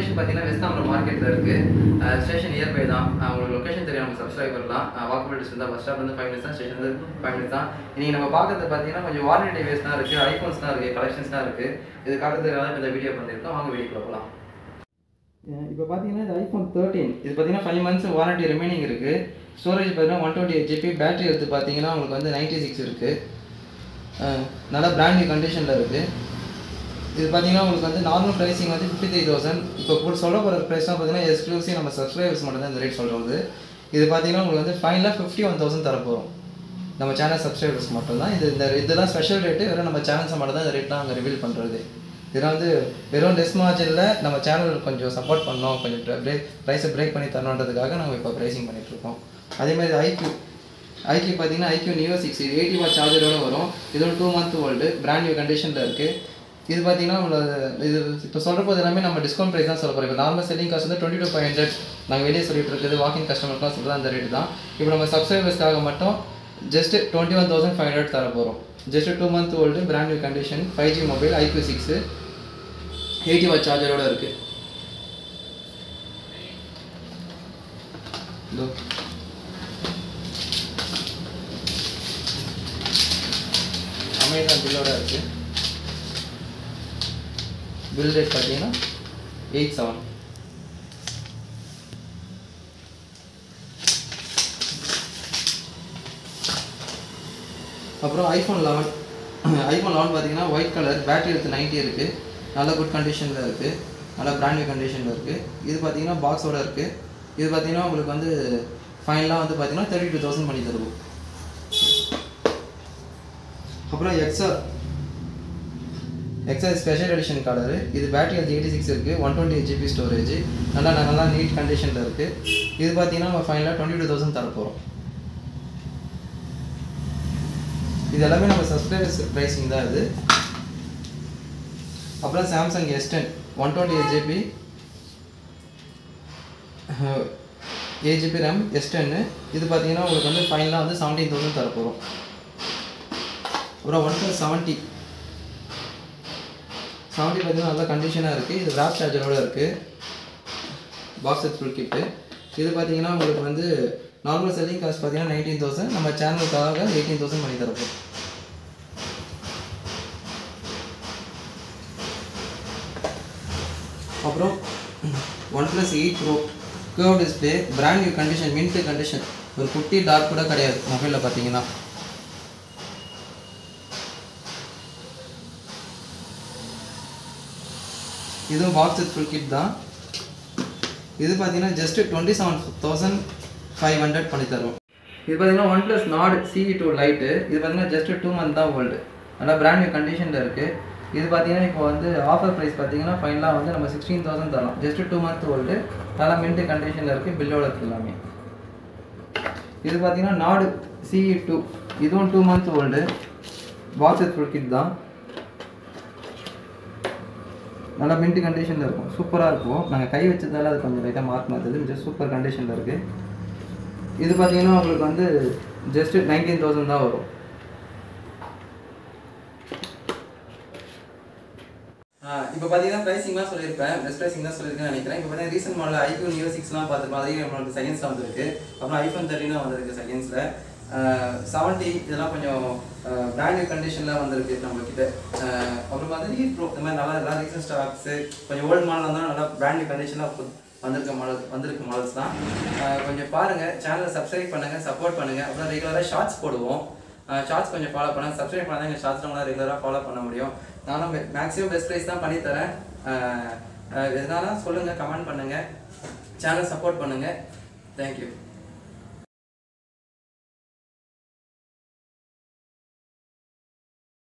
location பார்த்தீங்கன்னா வெஸ்டாம்பரம் மார்க்கெட்டில் இருக்குது ஸ்டேஷன் இயர்பை தான் அஹ் உங்களுக்கு லொக்கேஷன் தெரியும் நம்ம சப்ஸ்கிரைப் பண்ணலாம் வாக்கபிள் டிஸ்டன்ஸ் தான் பஸ் ஸ்டாப் வந்து ஃபைவ் மினிட்ஸ் தான் ஸ்டேஷன் வந்து ஃபைவ் மினிட்ஸ் தான் நீங்கள் நம்ம பார்க்கறது பார்த்தீங்கன்னா கொஞ்சம் வாரண்டி டிவைஸ் தான் இருக்குது ஐஃபோன்ஸ் தான் இருக்குது கலெக்ஷன்ஸ் தான் இருக்குது இது காட்டுறதுக்காக இப்போ இந்த வீடியோ பண்ணியிருக்கோம் வாங்க வீடியோக்குள்ள போகலாம் இப்போ பார்த்தீங்கன்னா இது ஐஃபோன் தேர்ட்டீன் இது பார்த்தீங்கன்னா ஃபைவ் மந்த்ஸ் வாரண்டி ரிமைனிங் இருக்குது ஸ்டோரேஜ் பார்த்தீங்கன்னா one twenty eight GB battery எடுத்து பார்த்தீங்கன்னா உங்களுக்கு வந்து நைன்ட்டி சிக்ஸ் இருக்குது நல்லா பிராண்ட் நியூ கண்டிஷனில் இருக்குது இது பார்த்தீங்கன்னா உங்களுக்கு வந்து நார்மல் ப்ரைஸிங் வந்து ஃபிஃப்டி த்ரீ தௌசண்ட் இப்போ கூட சொல்ல போகிற ப்ரைஸ்லாம் பார்த்தீங்கன்னா எக்ஸ்க்ளூசிவ் நம்ம சப்ஸ்கிரைபர்ஸ் மட்டும் தான் இந்த ரேட் சொல்கிறது இது பார்த்தீங்கன்னா உங்களுக்கு வந்து ஃபைனலாக ஃபிஃப்டி ஒன் தௌசண்ட் தரப்போகிறோம் நம்ம சேனல் சப்ஸ்கிரைபர்ஸ் மட்டும் தான் இது இந்த இதெல்லாம் ஸ்பெஷல் ரேட்டு வெறும் நம்ம சேனல்ஸை மட்டும் தான் இந்த ரேட்லாம் அங்கே ரிவீல் பண்ணுறது இதெல்லாம் வந்து வெறும் டெஸ்ட் மார்ஜினில் நம்ம சேனல் கொஞ்சம் சப்போர்ட் பண்ணோம் கொஞ்சம் பிரேக் ப்ரைஸை பிரேக் பண்ணி தரணுன்றதுக்காக நம்ம இப்போ ப்ரைஸிங் பண்ணிகிட்ருக்கோம் அதேமாதிரி ஐக்யூ ஐக்யூ பார்த்தீங்கன்னா ஐக்யூ நியோ சிக்ஸ் இது எயிட்டி வாட் சார்ஜரோட வரும் இது ஒரு two month old brand new கண்டிஷனில் இருக்குது இது பார்த்தீங்கன்னா உங்களுக்கு இது இப்போ சொல்கிற போது எல்லாமே நம்ம டிஸ்கவுண்ட் ப்ரைஸ் தான் சொல்ல போகிறோம் இப்போ நார்மல் செல்லிங் காஸ்ட் வந்து டுவெண்ட்டி டூ ஃபைவ் ஹண்ட்ரட் நாங்கள் வெளியே சொல்லிட்டு இருக்குது வாக்கிங் கஸ்டமர்ஸ்லாம் சொல்கிறது அந்த ரேட் தான் இப்போ நம்ம சப்ஸ்கிரைபர்ஸ்க்காக மட்டும் just twenty one thousand five hundred தர போகிறோம் just two month old brand new condition five G mobile iQOO six eighty watt சார்ஜரோட இருக்குது இதோ அமேசான் பில்லோட இருக்கு பில் ரேட் பார்த்தீங்கன்னா எயிட் செவன் அப்புறம் ஐஃபோன் லெவன் ஐஃபோன் லெவன் பார்த்தீங்கன்னா ஒயிட் கலர் பேட்டரி எடுத்து நைன்ட்டி இருக்குது நல்ல குட் கண்டிஷனில் இருக்குது நல்ல பிராண்ட் நியூ கண்டிஷனில் இருக்குது இது பார்த்தீங்கன்னா பாக்ஸோட இருக்குது இது பார்த்தீங்கன்னா உங்களுக்கு வந்து ஃபைனலாக வந்து பார்த்தீங்கன்னா தேர்ட்டி டூ தௌசண்ட் பண்ணி தருவோம் அப்புறம் எக்ஸா எக்ஸா ஸ்பெஷல் எடிஷன் கலரு இது பேட்டரி அது எயிட்டி சிக்ஸ் இருக்குது one twenty eight GB storage நல்லா நல்லா நீட் கண்டிஷனில் இருக்குது இது பார்த்தீங்கன்னா நம்ம ஃபைனலாக டுவெண்ட்டி டூ தௌசண்ட் தரப்போகிறோம் இது எல்லாமே நம்ம சப்ஸ்கிரைபர்ஸ் ப்ரைஸிங் தான் இது அப்புறம் Samsung S ten one twenty eight GB eight GB RAM S டென்னு இது பார்த்தீங்கன்னா உங்களுக்கு வந்து ஃபைனலாக வந்து செவன்டீன் தௌசண்ட் தரப்போகிறோம் அப்புறம் ஒன் ப்ளஸ் செவன்ட்டி செவன்ட்டி பார்த்தீங்கன்னா நல்ல கண்டிஷனாக இருக்குது இது ரேப் சார்ஜரோட இருக்குது பாக்ஸ் செட் ஃபுல் கிட்டு இது பார்த்தீங்கன்னா உங்களுக்கு வந்து நார்மல் செல்லிங் காஸ்ட் பார்த்தீங்கன்னா நைன்டீன் தௌசண்ட் நம்ம சேனலுக்காக எயிட்டீன் தௌசண்ட் பண்ணி தரப்போம் அப்புறம் OnePlus eight pro curve display brand new condition mint condition ஒரு குட்டி டார்க் கூட கிடையாது மொபைலில் பார்த்தீங்கன்னா இதுவும் பாக்ஸ் ஃபுல் கிட் தான் இது பார்த்தீங்கன்னா just twenty seven thousand five hundred பண்ணி தருவோம் இது பார்த்தீங்கன்னா OnePlus Nord CE two lite இது பார்த்தீங்கன்னா ஜஸ்ட் டூ மந்த் தான் ஓல்டு நல்லா பிராண்ட் நியூ கண்டிஷனில் இருக்குது இது பார்த்தீங்கன்னா இப்போ வந்து ஆஃபர் ப்ரைஸ் பார்த்தீங்கன்னா ஃபைனலாக வந்து நம்ம சிக்ஸ்டீன் தௌசண்ட் தரோம் ஜஸ்ட் டூ மந்த் ஓல்டு நல்லா மின்ட் கண்டிஷனில் இருக்குது பில்லோட இருக்குது எல்லாமே இது பார்த்தீங்கன்னா நாடு சிஇ டூ இதுவும் two month old box full kit தான் நல்லா மின்ட் கண்டிஷனில் இருக்கும் சூப்பராக இருக்கும் நாங்கள் கை வச்சதால அது கொஞ்சம் லைட்டாக மார்க் மாற்றுது ஜஸ்ட் சூப்பர் கண்டிஷனில் இருக்குது இது பார்த்தீங்கன்னா உங்களுக்கு வந்து ஜஸ்ட் நைன்டீன் தௌசண்ட் தான் வரும் இப்போ பார்த்தீங்கன்னா ப்ரைஸிங்லாம் சொல்லியிருப்பேன் பெஸ்ட் ப்ரைஸிங் தான் சொல்லியிருக்கேன்னு நினைக்கிறேன் இப்போ பார்த்தீங்கன்னா ரீசெண்ட் மாடல் ஐஃபோன் நியூ சிக்ஸ்லாம் பார்த்துருப்போம் அதையும் நம்மளுக்கு செகண்ட்ஸில் வந்திருக்கு அப்புறம் ஐஃபோன் தேர்ட்டினும் வந்திருக்கு செகண்ட்ஸில் செவன்ட்டி இதெல்லாம் கொஞ்சம் பிராண்ட் நியூ கண்டிஷனில் வந்திருக்கு நம்மக்கிட்ட அப்புறம் வந்து லீட் ப்ரோ இந்த மாதிரி நல்லா நல்லா ரீசன்ட் ஸ்டாக்ஸு கொஞ்சம் ஓல்டு மாடல் இருந்தாலும் நல்லா பிராண்ட் நியூ கண்டிஷனாக வந்திருக்க மாடல் வந்திருக்க மாடல்ஸ் தான் கொஞ்சம் பாருங்கள் சேனலை சப்ஸ்கிரைப் பண்ணுங்கள் சப்போர்ட் பண்ணுங்கள் அப்புறம் ரெகுலராக ஷார்ட்ஸ் போடுவோம் ஷார்ட்ஸ் கொஞ்சம் ஃபாலோ பண்ணுங்கள் சப்ஸ்கிரைப் பண்ணால் எங்கள் ஷார்ட்ஸ் நம்மளால் ரெகுலராக ஃபாலோ பண்ண முடியும் நானும் மேக்ஸிமம் பெஸ்ட் ப்ரைஸ் தான் பண்ணித்தரேன் எதனால சொல்லுங்கள் கமெண்ட் பண்ணுங்கள் சேனல் சப்போர்ட் பண்ணுங்கள் தேங்க்யூ